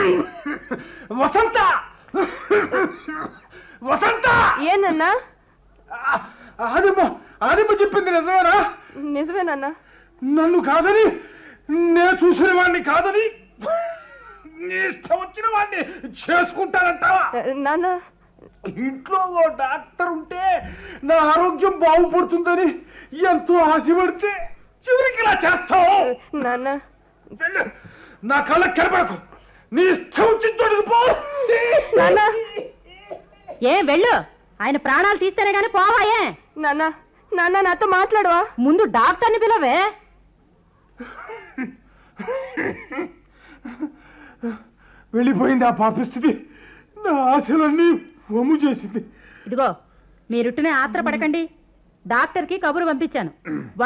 వసంత వసంత ఏనన్నా ఆదిమ్మ ఆదిమ్మ చెప్పింది నిజమేనా నిజమేనన్నా నన్ను కాదని నేను చూసిన వాడిని కాదని నీ ఇష్టం వచ్చిన వాడిని చేసుకుంటానంటావా నాన్న ఇంట్లో ఓ డాక్టర్ ఉంటే నా ఆరోగ్యం బాగుపడుతుందని ఎంతో ఆశపడితే చివరికి ఇలా చేస్తావు నాన్న వెళ్ళు. నా కళ్ళకి కనపడకు నీ ఇష్టం వచ్చిన చోటుకు పో నాన్న ఏ వెళ్ళు ఆయన ప్రాణాలు తీస్తేనే గాని పోవాయే నాన్న నాన్న నాతో మాట్లాడవా ముందు డాక్టర్ని పిలవే వెళ్ళిపోయింది ఆ పాపిస్తుంది నా ఆశలన్నీ వమ్ము చేసింది ఇదిగో మీరుట్టునే ఆత్రపడకండి డాక్టర్కి కబురు పంపించాను